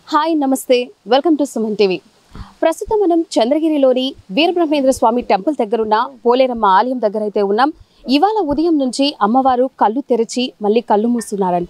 Hi నమస్తే welcome to Suman TV ప్రస్తుతం మనం చంద్రగిరిలోని వీరబ్రహ్మేంద్ర స్వామి టెంపుల్ దగ్గరున్న పోలేరమ్మ ఆలయం దగ్గర అయితే ఉన్నాం ఇవాళ ఉదయం నుంచి అమ్మవారు కళ్ళు తెరిచి మళ్ళీ కళ్ళు మూస్తున్నారంట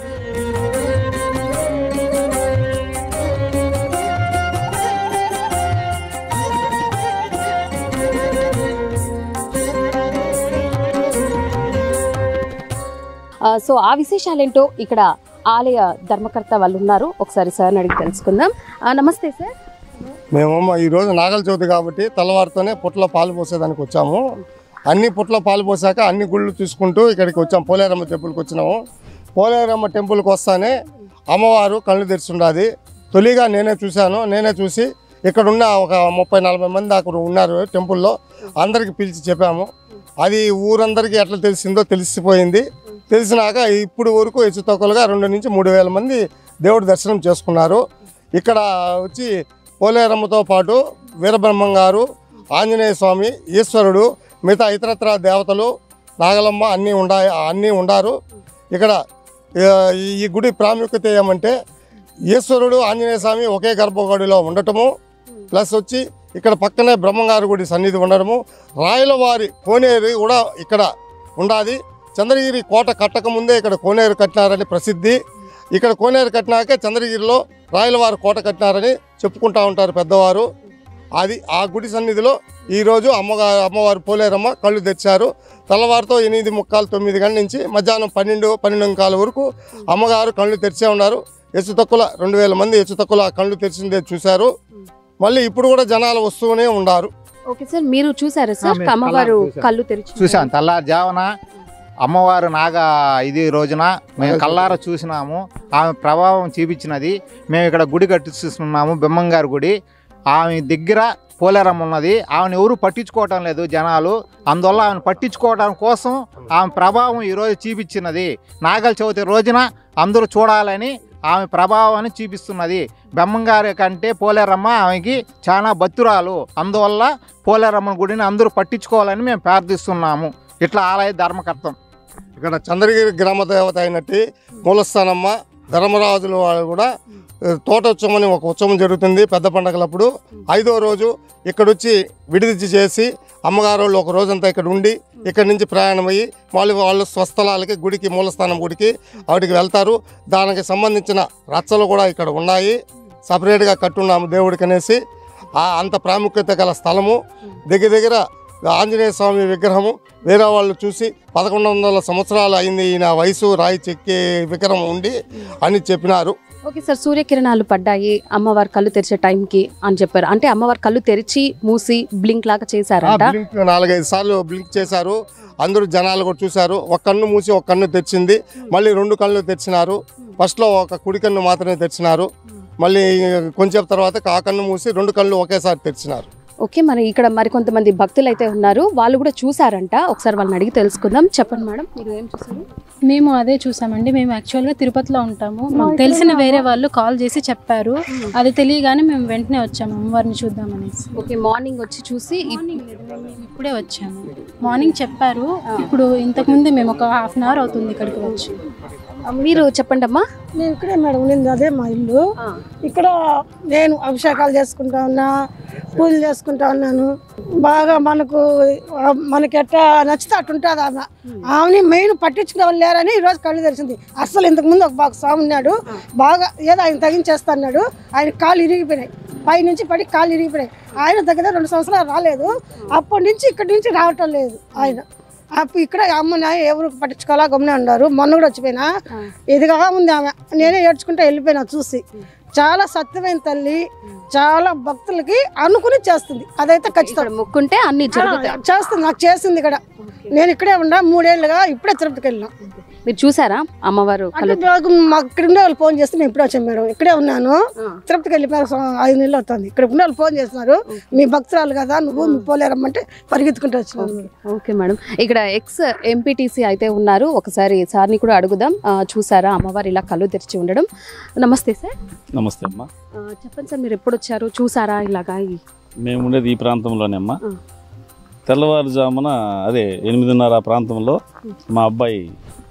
ఆ, సో ఆ విశేషాలేంటో ఇక్కడ ఆలయ ధర్మకర్త వాళ్ళు ఉన్నారు ఒకసారి సార్ అడిగి తెలుసుకుందాం ఆ, నమస్తే సార్ మేము ఈరోజు నాగల చవితి కాబట్టి తెల్లవారితోనే పుట్ల పాలు పోసేదానికి వచ్చాము అన్ని పుట్ల పాలు పోసాక అన్ని గుళ్ళు తీసుకుంటూ ఇక్కడికి వచ్చాము పోలేరమ్మ టెంపుల్కి వచ్చినాము పోలేరమ్మ టెంపుల్కి వస్తానే అమ్మవారు కళ్ళు తెరిచుండాది తొలిగా నేనే చూశాను నేనే చూసి ఇక్కడ ఉన్న ఒక ముప్పై నలభై మంది అక్కడ ఉన్నారు టెంపుల్లో అందరికి పిలిచి చెప్పాము అది ఊరందరికీ ఎట్లా తెలిసిందో తెలిసిపోయింది తెలిసినాక ఇప్పుడు వరకు హెచ్చుతక్కువలుగా రెండు నుంచి మూడు వేల మంది దేవుడి దర్శనం చేసుకున్నారు ఇక్కడ వచ్చి పోలేరమ్మతో పాటు వీరబ్రహ్మం గారు ఆంజనేయ స్వామి ఈశ్వరుడు మిగతా ఇతరత్ర దేవతలు నాగలమ్మ అన్నీ ఉండా అన్నీ ఉండారు ఇక్కడ ఆ, ఈ గుడి ప్రాముఖ్యత ఏమంటే ఈశ్వరుడు ఆంజనేయ స్వామి ఒకే గర్భగుడిలో ఉండటము ప్లస్ వచ్చి ఇక్కడ పక్కనే బ్రహ్మంగారి గుడి సన్నిధి ఉండడము రాయలవారి కోనేరు కూడా ఇక్కడ ఉండాది చంద్రగిరి కోట కట్టక ముందే ఇక్కడ కోనేరు కట్టినారని ప్రసిద్ధి ఇక్కడ కోనేరు కట్టినాకే చంద్రగిరిలో రాయలవారి కోట కట్టినారని చెప్పుకుంటా ఉంటారు పెద్దవారు అది ఆ గుడి సన్నిధిలో ఈరోజు అమ్మగారు అమ్మవారు పోలేరమ్మ కళ్ళు తెచ్చారు తెల్లవారితో ఎనిమిది ముక్కాలు తొమ్మిది గంటల నుంచి మధ్యాహ్నం పన్నెండు పన్నెండు కాల వరకు అమ్మగారు కళ్ళు తెరిచే ఉన్నారు హెచ్చు తక్కువ రెండు వేల మంది హెచ్చు తక్కువ కళ్ళు తెరిచిందే చూశారు మళ్ళీ ఇప్పుడు కూడా జనాలు వస్తూనే ఉన్నారు ఓకే సార్ మీరు చూసారా సార్ మేము అమ్మవారు కళ్ళారా చూసాం. కళ్ళు తెరిచి చూసాం తెల్లారుజామున అమ్మవారు నాగ ఇది రోజున మేము కల్లార చూసినాము ఆమె ప్రభావం చూపించినది మేము ఇక్కడ గుడి కట్టిస్తున్నాము బిమ్మంగారి గుడి ఆమె దగ్గర పోలేరమ్మ ఉన్నది ఆమెను ఎవరు పట్టించుకోవటం లేదు జనాలు అందువల్ల ఆమెను పట్టించుకోవడం కోసం ఆమె ప్రభావం ఈరోజు చూపించినది నాగల చవితి రోజున అందరూ చూడాలని ఆమె ప్రభావాన్ని చూపిస్తున్నది బెమ్మంగారి కంటే పోలేరమ్మ ఆమెకి చాలా భక్తురాలు అందువల్ల పోలేరమ్మ గుడిని అందరూ పట్టించుకోవాలని మేము ప్రార్థిస్తున్నాము ఇట్లా ఆలయ ధర్మకర్తం ఇక్కడ చంద్రగిరి గ్రామ దేవత అయినట్టు మూలస్థానమ్మ ధర్మరాజుల వాళ్ళు కూడా ఆ, తోటోత్సవం అని ఒక ఉత్సవం జరుగుతుంది పెద్ద పండగలప్పుడు ఐదో రోజు ఇక్కడ వచ్చి విడిది చేసి అమ్మగారు వాళ్ళు ఒక రోజంతా ఇక్కడ ఉండి ఇక్కడ నుంచి ప్రయాణమయ్యి వాళ్ళు వాళ్ళు స్వస్థలాలకి గుడికి మూలస్థానం గుడికి వాటికి వెళ్తారు దానికి సంబంధించిన రచ్చలు కూడా ఇక్కడ ఉన్నాయి సపరేట్గా కట్టున్నాము దేవుడికి అనేసి ఆ అంత ప్రాముఖ్యత గల స్థలము దగ్గర దగ్గర ఆంజనేయ స్వామి విగ్రహము వేరే వాళ్ళు చూసి పదకొండు వందల సంవత్సరాలు అయింది ఈయన వయసు రాయి చెక్కే విగ్రహం ఉండి అని చెప్పినారు ఓకే సార్ సూర్యకిరణాలు పడ్డాయి అమ్మవారు కళ్ళు తెరిచే టైంకి అని చెప్పారు అంటే అమ్మవారు కళ్ళు తెరిచి మూసి బ్లింక్ లాగా ఆ చేశారంట బ్లింక్ నాలుగైదు సార్లు బ్లింక్ చేశారు అందరూ జనాలు కూడా చూశారు ఒక కన్ను మూసి ఒక కన్ను తెరిచింది మళ్ళీ రెండు కళ్ళు తెరిచినారు ఫస్ట్లో ఒక కుడి కన్ను మాత్రమే తెరిచినారు మళ్ళీ కొంచెం తర్వాత ఆ కన్ను మూసి రెండు కళ్ళు ఒకేసారి తెరిచినారు ఓకే మరి ఇక్కడ మరి కొంతమంది భక్తులు అయితే ఉన్నారు వాళ్ళు కూడా చూసారంట ఒకసారి వాళ్ళని అడిగి తెలుసుకుందాం చెప్పండి మేడం మీరు ఏం చూసారు మేము అదే చూసామండి మేము యాక్చువల్గా తిరుపతిలో ఉంటాము మాకు తెలిసిన వేరే వాళ్ళు కాల్ చేసి చెప్పారు అది తెలియగానే మేము వెంటనే వచ్చాము అమ్మవారిని చూద్దామనేసి ఓకే మార్నింగ్ వచ్చి చూసి ఈ- మార్నింగ్ లేదు, మేము ఇప్పుడే వచ్చాము మార్నింగ్ చెప్పారు ఇప్పుడు ఇంతకుముందు మేము ఒక హాఫ్ అన్ అవర్ అవుతుంది ఇక్కడికి వచ్చి మీరు చెప్పండి అమ్మా నేను ఇక్కడే మేడం ఉండింది అదే మా ఇల్లు ఇక్కడ నేను అభిషేకాలు చేసుకుంటా ఉన్నా పూజలు చేసుకుంటా ఉన్నాను బాగా మనకు ఆ, మనకి ఎట్టా నచ్చితే అటు ఉంటుంది ఆమె ఆమెని మెయిన్ పట్టించుకునే వాళ్ళు లేరని ఈరోజు కళ్ళు తెరిచింది అసలు ఇంతకు ముందు ఒక బాగా స్వామి ఉన్నాడు బాగా ఏదో ఆయన తగ్గించేస్తా అన్నాడు ఆయన కాళ్ళు ఇరిగిపోయినాయి పై నుంచి పడి కాళ్ళు ఇరిగిపోయినాయి ఆయన దగ్గర రెండు సంవత్సరాలు రాలేదు అప్పటి నుంచి ఇక్కడి నుంచి రావటం లేదు ఆయన అప్పుడు ఇక్కడ అమ్మని ఎవరు పట్టించుకోవాలా గమ్మునే ఉన్నారు మొన్న కూడా వచ్చిపోయినా ఇదిగా ఉంది ఆమె నేనే ఏడ్చుకుంటూ వెళ్ళిపోయినా చూసి చాలా సత్యమైన తల్లి చాలా భక్తులకి అనుకుని చేస్తుంది అదైతే ఖచ్చితం ఇక్కడ ముక్కుంటే అన్ని జరుగుతాయి ఆ, చేస్తుంది నాకు చేసింది ఇక్కడ నేను ఇక్కడే ఉన్నా మూడేళ్ళుగా ఇప్పుడే తిరుపతికి వెళ్ళినా మీరు చూసారా అమ్మవారు అంటే కళ్ళు నాకు మాకు ఇక్కడ ఉండే వాళ్ళు ఫోన్ చేస్తే నేను ఇప్పుడే వచ్చాను మేడం ఇక్కడే ఉన్నాను తిరుపతికి వెళ్ళిపోయారు సో ఐదు నెలలు అవుతుంది ఇక్కడ ఉండే వాళ్ళు ఫోన్ చేస్తున్నారు మీ భక్తురాలు కదా నువ్వు మీ పోలేరమ్మంటే పరిగెత్తుకుంటూ వచ్చినాను ఓకే మేడం ఇక్కడ ఎక్స్ ఎంపీటీసీ అయితే ఉన్నారు ఒకసారి సార్ని కూడా అడుగుదాం ఆ, చూసారా అమ్మవారు ఇలా కళ్ళు తెరిచి ఉండడం నమస్తే సార్ నమస్తే అమ్మా ఆ, చెప్పండి సార్ మీరు ఎప్పుడు వచ్చారు చూసారా ఇలాగా ఈ- మేము ఉండేది ఈ ప్రాంతంలోనే అమ్మా ఆ. తెల్లవారుజామున అదే ఎనిమిదిన్నర ఆ ప్రాంతంలో మా అబ్బాయి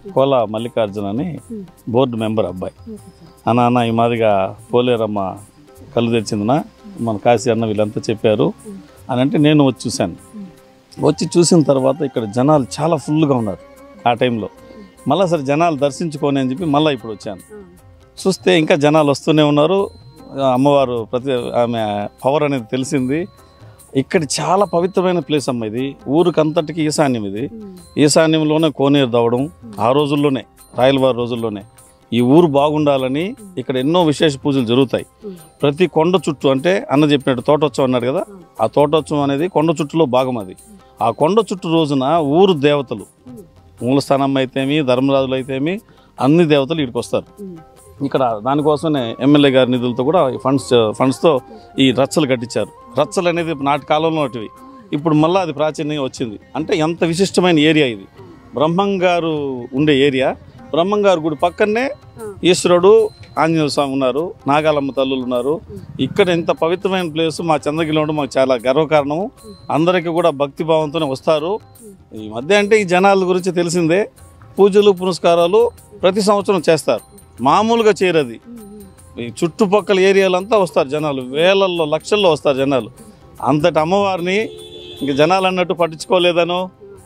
కోల మల్లికార్జున అని బోర్డు మెంబర్ అబ్బాయి అన్న అన్న ఈ మాదిరిగా పోలేరమ్మ కళ్ళు తెచ్చిందినా మన కాశీ అన్న వీళ్ళంతా చెప్పారు అని అంటే నేను వచ్చి చూశాను వచ్చి చూసిన తర్వాత ఇక్కడ జనాలు చాలా ఫుల్గా ఉన్నారు ఆ టైంలో మళ్ళీ సరే జనాలు దర్శించుకొని అని చెప్పి మళ్ళీ ఇప్పుడు వచ్చాను చూస్తే ఇంకా జనాలు వస్తూనే ఉన్నారు ఆ అమ్మవారు ప్రతి ఆమె పవర్ అనేది తెలిసింది ఇక్కడ చాలా పవిత్రమైన ప్లేస్ అమ్మ ఇది ఊరికంతటికి ఈశాన్యం ఇది ఈశాన్యంలోనే కోనేరు దవ్వడం ఆ రోజుల్లోనే రాయలవారి రోజుల్లోనే ఈ ఊరు బాగుండాలని ఇక్కడ ఎన్నో విశేష పూజలు జరుగుతాయి ప్రతి కొండ చుట్టూ అంటే అన్న చెప్పినట్టు తోటోత్సవం అన్నారు కదా ఆ తోటోత్సవం అనేది కొండ చుట్టులో భాగం అది ఆ కొండ చుట్టూ రోజున ఊరు దేవతలు మూలస్థానం అయితేమి ధర్మరాజులు అయితేమి అన్ని దేవతలు ఇక్కడికి వస్తారు ఇక్కడ దానికోసమే ఎమ్మెల్యే గారి నిధులతో కూడా ఈ ఫండ్స్ ఫండ్స్తో ఈ రచ్చలు కట్టించారు రచ్చలు అనేది నాటి కాలంలో ఒకటివి ఇప్పుడు మళ్ళీ అది ప్రాచీనంగా వచ్చింది అంటే ఎంత విశిష్టమైన ఏరియా ఇది బ్రహ్మం గారు ఉండే ఏరియా బ్రహ్మం గారు గుడి పక్కనే ఈశ్వరుడు ఆంజనేయ స్వామి ఉన్నారు నాగాలమ్మ తల్లులు ఉన్నారు ఇక్కడ ఇంత పవిత్రమైన ప్లేస్ మా చంద్రగిరిలో ఉండడం మాకు చాలా గర్వకారణము అందరికీ కూడా భక్తి భావంతోనే వస్తారు ఈ మధ్య అంటే ఈ జనాల గురించి తెలిసిందే పూజలు పునస్కారాలు ప్రతి సంవత్సరం చేస్తారు మామూలుగా చేరది ఈ చుట్టుపక్కల ఏరియాలంతా వస్తారు జనాలు వేలల్లో లక్షల్లో వస్తారు జనాలు అంతటి అమ్మవారిని ఇంక జనాలు అన్నట్టు పట్టించుకోలేదనో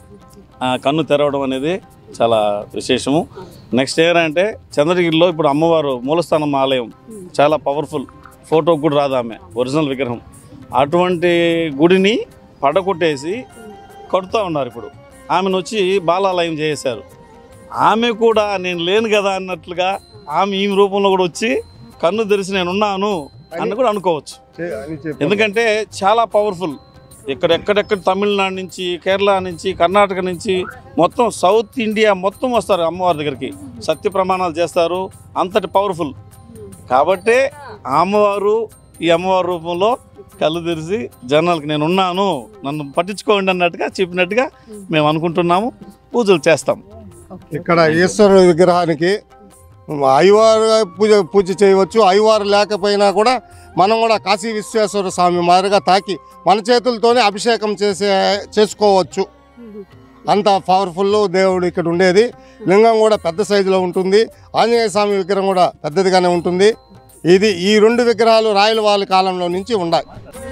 ఆ కన్ను తెరవడం అనేది చాలా విశేషము నెక్స్ట్ ఇయర్ అంటే చంద్రగిరిలో ఇప్పుడు అమ్మవారు మూలస్థానం ఆలయం చాలా పవర్ఫుల్ ఫోటో కూడా రాదు ఆమె ఒరిజినల్ విగ్రహం అటువంటి గుడిని పడగొట్టేసి కడుతూ ఉన్నారు ఇప్పుడు ఆమెను వచ్చి బాలాలయం చేశారు ఆమె కూడా నేను లేను కదా అన్నట్లుగా ఆమె ఈ రూపంలో కూడా వచ్చి కన్ను తెరిచి నేను ఉన్నాను అని కూడా అనుకోవచ్చు చే- అని చెప్పి ఎందుకంటే చాలా పవర్ఫుల్ ఇక్కడ ఎక్కడెక్కడ తమిళనాడు నుంచి కేరళ నుంచి కర్ణాటక నుంచి మొత్తం సౌత్ ఇండియా మొత్తం వస్తారు అమ్మవారి దగ్గరికి సత్య ప్రమాణాలు చేస్తారు అంతటి పవర్ఫుల్ కాబట్టే ఆ అమ్మవారు ఈ అమ్మవారి రూపంలో కళ్ళు తెరిచి జనాలకు నేను ఉన్నాను నన్ను పట్టించుకోండి అన్నట్టుగా చెప్పినట్టుగా మేము అనుకుంటున్నాము పూజలు చేస్తాం ఇక్కడ ఈశ్వరుడు విగ్రహానికి అయ్యవారు పూజ పూజ చేయవచ్చు అయ్యవారు లేకపోయినా కూడా మనం కూడా కాశీ విశ్వేశ్వర స్వామి మాదిరిగా తాకి మన చేతులతోనే అభిషేకం చేసే చేసుకోవచ్చు అంత పవర్ఫుల్ దేవుడు ఇక్కడ ఉండేది లింగం కూడా పెద్ద సైజులో ఉంటుంది ఆంజనేయ స్వామి విగ్రహం కూడా పెద్దదిగానే ఉంటుంది ఇది ఈ రెండు విగ్రహాలు రాయల వాళ్ళ కాలంలో నుంచి ఉన్నాయి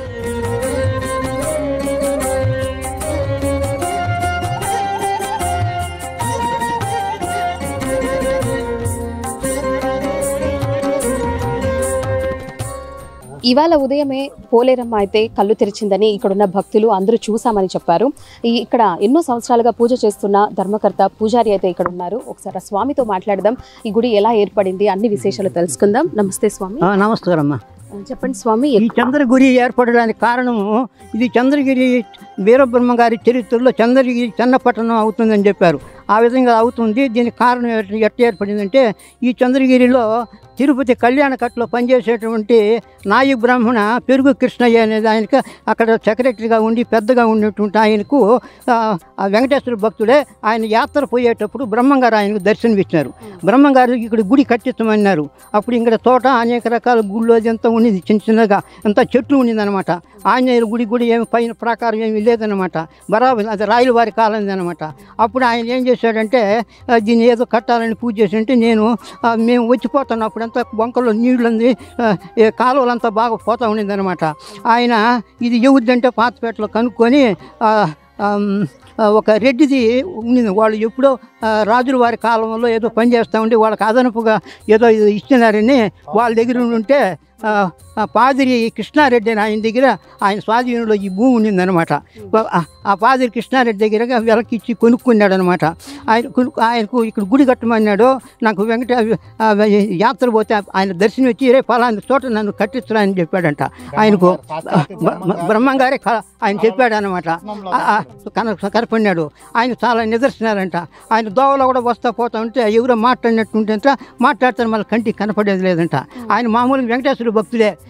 ఇవాళ ఉదయమే పోలేరమ్మ అయితే కళ్ళు తెరిచిందని ఇక్కడున్న భక్తులు అందరూ చూసామని చెప్పారు ఈ ఇక్కడ ఎన్నో సంవత్సరాలుగా పూజ చేస్తున్న ధర్మకర్త పూజారి అయితే ఇక్కడ ఉన్నారు ఒకసారి ఆ స్వామితో మాట్లాడదాం ఈ గుడి ఎలా ఏర్పడింది అన్ని విశేషాలు తెలుసుకుందాం నమస్తే స్వామి ఆ, నమస్కారం అమ్మా చెప్పండి స్వామి ఈ చంద్రగిరి ఏర్పడడానికి కారణము ఇది చంద్రగిరి వీరబ్రహ్మ గారి చరిత్రలో చంద్రగిరి చెన్నపట్టణం అవుతుందని చెప్పారు ఆ విధంగా అవుతుంది దీనికి కారణం ఎట్- ఎట్ట ఏర్పడిందంటే ఈ చంద్రగిరిలో తిరుపతి కళ్యాణకట్లో పనిచేసేటువంటి నాయి బ్రాహ్మణ పెరుగు కృష్ణయ్య అనేది ఆయనకు అక్కడ సెక్రటరీగా ఉండి పెద్దగా ఉన్నటువంటి ఆయనకు ఆ, ఆ వెంకటేశ్వర భక్తుడే ఆయన యాత్ర పోయేటప్పుడు బ్రహ్మంగారు ఆయనకు దర్శనమిచ్చారు బ్రహ్మంగారు ఇక్కడ గుడి కట్టించమన్నారు అప్పుడు ఇక్కడ తోట అనేక రకాల గుళ్ళు అది అంతా ఉండింది చిన్న చిన్నగా అంతా చెట్లు ఉండిందనమాట ఆంజనేయుల గుడి గుడి ఏమి పైన ప్రాకారం ఏమి లేదనమాట బరాబర్ అది రాయల వారి కాలం అనమాట అప్పుడు ఆయన ఏం చేశాడంటే ఆ, దీన్ని ఏదో కట్టాలని పూజ చేసింటే నేను ఆ, మేము వచ్చిపోతాను అప్పుడంతా వంకలో నీళ్ళంది కాలువలంతా బాగా పోతా ఉండిందనమాట ఆయన ఇది ఎవరిదంటే పాతపేటలో కనుక్కొని ఆ, ఆమ్, ఆ, ఒక రెడ్డిది ఉండింది వాళ్ళు ఎప్పుడో ఆ, రాజుల వారి కాలంలో ఏదో పని చేస్తూ ఉండి వాళ్ళకి అదనపుగా ఏదో ఇది ఇచ్చినారని వాళ్ళ దగ్గర ఉంటే ఆ, ఆ పాదిరి కృష్ణారెడ్డి అని ఆయన దగ్గర ఆయన స్వాధీనంలో ఈ భూమి ఉండిందనమాట ఆ- ఆ పాదిరి కృష్ణారెడ్డి దగ్గర వెలకిచ్చి కొనుక్కున్నాడు అనమాట ఆయన కొనుక్కు ఆయనకు ఇక్కడ గుడి కట్టమన్నాడు నాకు వెంకట ఆ, యాత్ర పోతే ఆయన దర్శనం వచ్చి రే పలానా చోట నన్ను కట్టించరా అని చెప్పాడంట ఆయనకు బ్రహ్మంగారే క- ఆయన చెప్పాడు అనమాట కన కనపడినాడు ఆయన చాలా నిదర్శనాలంట ఆయన దోవలో కూడా వస్తా పోతా ఉంటే ఎవరో మాట్లాడినట్టు ఉంటే మాట్లాడతారు మళ్ళీ కంటికి కనపడేది లేదంట ఆయన మామూలుగా వెంకటేశ్వర భక్తుడే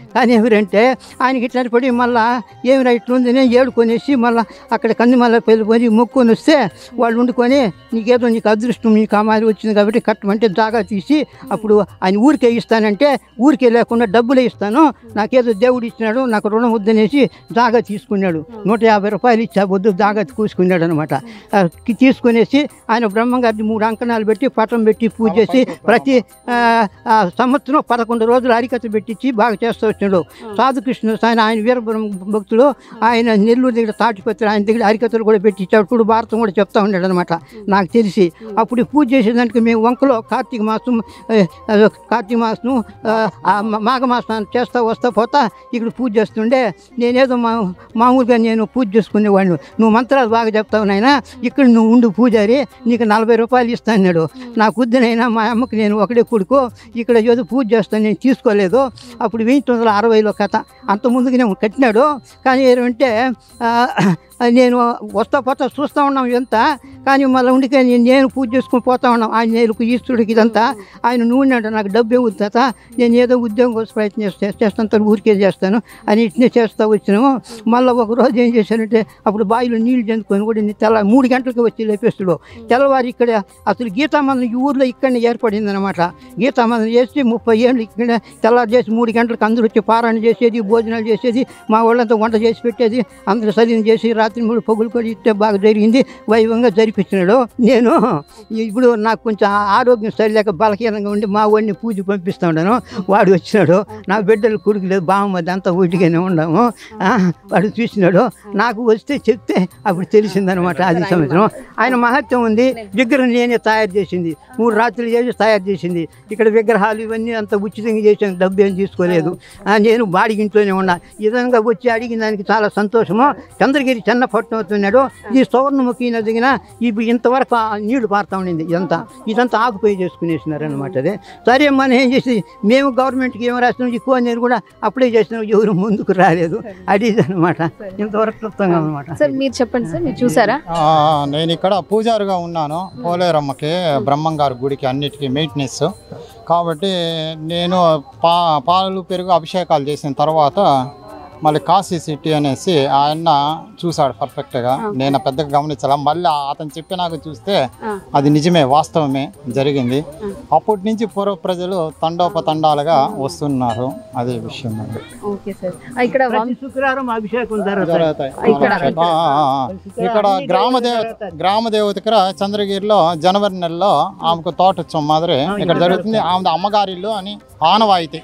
కానీ ఎవరంటే ఆయనకి ఇట్లా పడి మళ్ళా ఏమి రైట్లు ఉంది నేను ఏడుకొనేసి మళ్ళీ అక్కడ కందిమల్ల వెళ్ళిపోయి మొక్కుకొని వస్తే వాళ్ళు వండుకొని నీకేదో నీకు అదృష్టం నీకు అమ్మాయి వచ్చింది కాబట్టి కట్టమంటే జాగా తీసి అప్పుడు ఆయన ఊరికే ఇస్తానంటే ఊరికే లేకుండా డబ్బులే ఇస్తాను నాకేదో దేవుడు ఇచ్చినాడు నాకు రుణం వద్దనేసి జాగా తీసుకున్నాడు నూట యాభై రూపాయలు ఇచ్చా వద్దు జాగా కూసుకున్నాడు అనమాట తీసుకునేసి ఆయన బ్రహ్మంగారిని మూడు అంకణాలు పెట్టి పటం పెట్టి పూజ చేసి ప్రతి ఆ, ఆ, సంవత్సరం పదకొండు రోజులు హరికథ పెట్టించి బాగా చేస్తూ వచ్చినాడు సాధుకృష్ణ ఆయన ఆయన వీరబ్రహ్మ భక్తుడు ఆయన నెల్లూరు దగ్గర తాటిపత్రి ఆయన దగ్గర హరికథలు కూడా పెట్టించాడు ఇప్పుడు భారతం కూడా చెప్తా ఉన్నాడు అనమాట నాకు తెలిసి అప్పుడు ఈ పూజ చేసేదానికి మేము వంకలో కార్తీక మాసం ఏ, అదో కార్తీక మాసం ఆ, ఆ మ- మాఘ మాసం చేస్తా వస్తా పోతా ఇక్కడ పూజ చేస్తుండే నేనేదో మా మామూలుగా నేను పూజ చేసుకునేవాడిని నువ్వు మంత్రాలు బాగా చెప్తావు నాయనా ఇక్కడ నువ్వు ఉండు పూజారి నీకు నలభై రూపాయలు ఇస్తాను అన్నాడు నాకు వద్దునైనా మా అమ్మకి నేను ఒకడే కొడుకు ఇక్కడ ఏదో పూజ చేస్తాను నేను తీసుకోలేదు అప్పుడు వెయ్యి తొమ్మిది వందల అరవైలో కథ అంత ముందుకు నేను కట్టినాడు కానీ ఏమంటే ఆ, నేను వస్తా పోతా చూస్తూ ఉన్నాం ఇదంతా కానీ మళ్ళీ ఉండికే నేను నేను పూజ చేసుకొని పోతా ఉన్నాం ఆయన నేలకు ఈశ్వరుడికి ఇదంతా ఆయన నువ్వు ఉన్నాడు నాకు డబ్బు ఏమి తాత నేను ఏదో ఉద్యోగం కోసం ప్రయత్నం చేస్తే చేస్తాను తను ఊరికే చేస్తాను అని ఇట్నే చేస్తూ వచ్చినాము మళ్ళీ ఒక రోజు ఏం చేశానంటే అప్పుడు బావిలో నీళ్లు చెందుకొని కూడా నేను తెల్ల మూడు గంటలకు వచ్చి లేపేస్తుడు తెల్లవారు ఇక్కడ అసలు గీతామందం ఈ ఊర్లో ఇక్కడనే ఏర్పడింది అనమాట గీతామందం చేసి ముప్పై ఏళ్ళు ఇక్కడ తెల్లారు చేసి మూడు గంటలకు అందరూ వచ్చి పారాయణ చేసేది భోజనాలు చేసేది మా వాళ్ళంతా వంట చేసి పెట్టేది అందరూ సరిని చేసి రాత్రి మూడు పొగులు కూడా ఇస్తే బాగా జరిగింది వైభవంగా జరిపించినాడు నేను ఇప్పుడు నాకు కొంచెం ఆ- ఆరోగ్యం సరిలేక బలహీనంగా ఉండి మా వాడిని పూజ పంపిస్తూ ఉన్నాను వాడు వచ్చినాడు నా బిడ్డలు కొడుకు లేదు బామ్మది అంతా ఊటిగానే ఉన్నాము ఆ, వాడు చూసినాడు నాకు వస్తే చెప్తే అప్పుడు తెలిసిందనమాట అది సంవత్సరం ఆయన మహత్యం ఉంది విగ్రహం నేనే తయారు చేసింది మూడు రాత్రులు చేసి తయారు చేసింది ఇక్కడ విగ్రహాలు ఇవన్నీ అంత ఉచితంగా చేసాను డబ్బు ఏం తీసుకోలేదు ఆ, నేను బాడికి ఇంట్లోనే ఉన్నా ఈ విధంగా వచ్చి అడిగిన దానికి చాలా సంతోషము చంద్రగిరి చెన్నపట్నం అవుతున్నాడు ఈ సౌర్ణముఖి నదిగిన ఇప్పుడు ఇంతవరకు ఆ నీళ్లు పారుతా ఉండింది ఇదంతా ఇదంతా ఆకుపోయి చేసుకునేసినారు అనమాట అదే సరే మనం ఏం చేసి మేము గవర్నమెంట్కి ఏం రాసినాం ఈ కోనేరు కూడా అప్లై చేసినాం ఎవరు ముందుకు రాలేదు అది అనమాట ఇంతవరకు క్లుప్తంగా అనమాట సార్ మీరు చెప్పండి సార్ మీరు చూసారా ఆ, నేను ఇక్కడ పూజారిగా ఉన్నాను పోలేరమ్మకి బ్రహ్మంగారి గుడికి అన్నిటికీ మెయింటెనెన్స్ కాబట్టి నేను పా పాలు పెరుగు అభిషేకాలు చేసిన తర్వాత మళ్ళీ కాశీ సిటీ అనేసి ఆయన చూశాడు పర్ఫెక్ట్గా నేను పెద్దగా గమనించాల మళ్ళీ అతను చెప్పినాక చూస్తే ఆ. అది నిజమే వాస్తవమే జరిగింది అప్పటి నుంచి పూర్వ ప్రజలు తండోపతండాలుగా వస్తున్నారు అదే విషయం అది. ఓకే సార్ ఇక్కడ ప్రతి శుక్రవారం అభిషేకం జరుగుతాయి జరుగుతాయి. ఇక్కడ. ఆ, ఆ, ఆ. ఇక్కడ గ్రామ దేవత గ్రామ దేవత ఇక్కడ చంద్రగిరిలో జనవరి నెలలో ఆమెకు తోట వచ్చాం మాదిరి ఇక్కడ జరుగుతుంది ఆమె అమ్మగారి ఇల్లు అని ఆనవాయితీ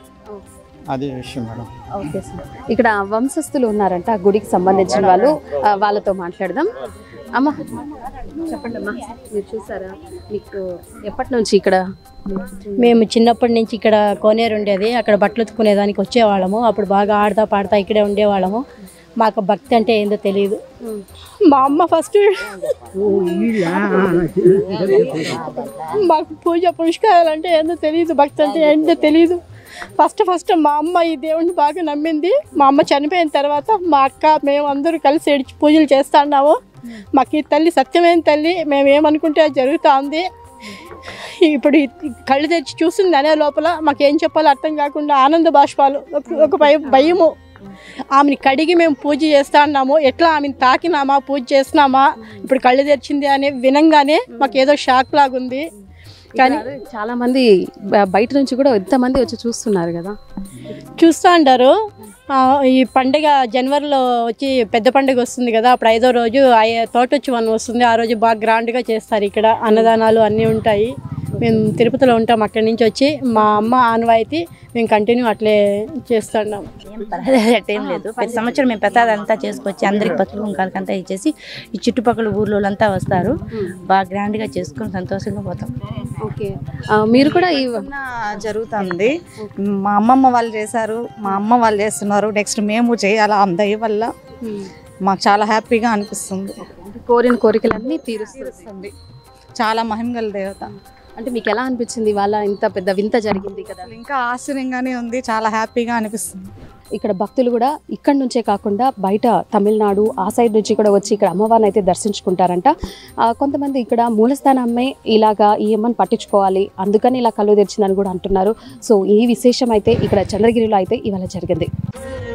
అది విషయం మేడం ఓకే సార్ ఇక్కడ వంశస్థులు ఉన్నారంట ఆ గుడికి సంబంధించిన వాళ్ళు ఆ, వాళ్ళతో మాట్లాడదాం అమ్మ చెప్పండి అమ్మా మీరు చూసారా మీకు ఎప్పటి నుంచి ఇక్కడ మేము చిన్నప్పటి నుంచి ఇక్కడ కోనేరు ఉండేది అక్కడ బట్టలు ఉతుకునేదానికి వచ్చేవాళ్ళము అప్పుడు బాగా ఆడతా పాడతా ఇక్కడే ఉండేవాళ్ళము మాకు భక్తి అంటే ఏందో తెలియదు మా అమ్మ ఫస్ట్ మాకు పూజ పురస్కారాలు అంటే ఏందో తెలియదు భక్తి అంటే ఏందో తెలియదు ఫస్ట్ ఫస్ట్ మా అమ్మ ఈ దేవుడిని బాగా నమ్మింది మా అమ్మ చనిపోయిన తర్వాత మా అక్క మేము అందరూ కలిసి ఏడ్చి పూజలు చేస్తా ఉన్నాము మాకు ఈ తల్లి సత్యమైన తల్లి మేము ఏమనుకుంటే అది జరుగుతూ ఉంది ఇప్పుడు ఈ కళ్ళు తెచ్చి చూస్తుంది అనే లోపల మాకేం చెప్పాలో అర్థం కాకుండా ఆనంద బాష్పాలు ఒక- ఒక భయం భయము ఆమెని కడిగి మేము పూజ చేస్తా ఉన్నాము ఎట్లా ఆమెను తాకినామా పూజ చేసినామా ఇప్పుడు కళ్ళు తెరిచింది అని వినంగానే మాకు ఏదో షాక్ లాగుంది కానీ చాలా మంది బ- బయట నుంచి కూడా ఎంతమంది వచ్చి చూస్తున్నారు కదా చూస్తూ ఉంటారు ఆ, ఈ పండుగ జనవరిలో వచ్చి పెద్ద పండుగ వస్తుంది కదా అప్పుడు ఐదో రోజు అయ్యే తోటొచ్చి వస్తుంది ఆ రోజు బాగా గ్రాండ్గా చేస్తారు ఇక్కడ అన్నదానాలు అన్నీ ఉంటాయి మేము తిరుపతిలో ఉంటాం అక్కడి నుంచి వచ్చి మా అమ్మ ఆనవాయితీ మేము కంటిన్యూ అట్లే చేస్తున్నాం ఏం పర్వాలేదు అట్టేం లేదు ప్రతి సంవత్సరం మేము ప్రసాదం అంతా చేసుకొచ్చి అందరికి పసుపు కుంకాలకంతా ఇచ్చేసి ఈ చుట్టుపక్కల ఊర్లో అంతా వస్తారు బాగా గ్రాండ్గా చేసుకొని సంతోషంగా పోతాం ఓకే ఆ, మీరు కూడా ఈ నా జరుగుతుంది మా అమ్మమ్మ వాళ్ళు చేశారు మా అమ్మ వాళ్ళు చేస్తున్నారు నెక్స్ట్ మేము చేయాలా ఆ దయ వల్ల మాకు చాలా హ్యాపీగా అనిపిస్తుంది కోరిన కోరికలన్నీ తీరుస్తుంది చాలా మహిమగల దేవత అంటే మీకు ఎలా అనిపించింది ఇవాళ ఇంత పెద్ద వింత జరిగింది కదా ఇంకా ఆశ్చర్యంగానే ఉంది చాలా హ్యాపీగా అనిపిస్తుంది ఇక్కడ భక్తులు కూడా ఇక్కడ నుంచే కాకుండా బయట తమిళనాడు ఆ సైడ్ నుంచి కూడా వచ్చి ఇక్కడ అమ్మవారిని అయితే దర్శించుకుంటారంట ఆ, కొంతమంది ఇక్కడ మూలస్థానం అమ్మే ఇలాగా ఈ అమ్మని పట్టించుకోవాలి అందుకని ఇలా కళ్ళు తెరిచిందని కూడా అంటున్నారు సో ఈ విశేషం అయితే ఇక్కడ చంద్రగిరిలో అయితే ఇవాళ జరిగింది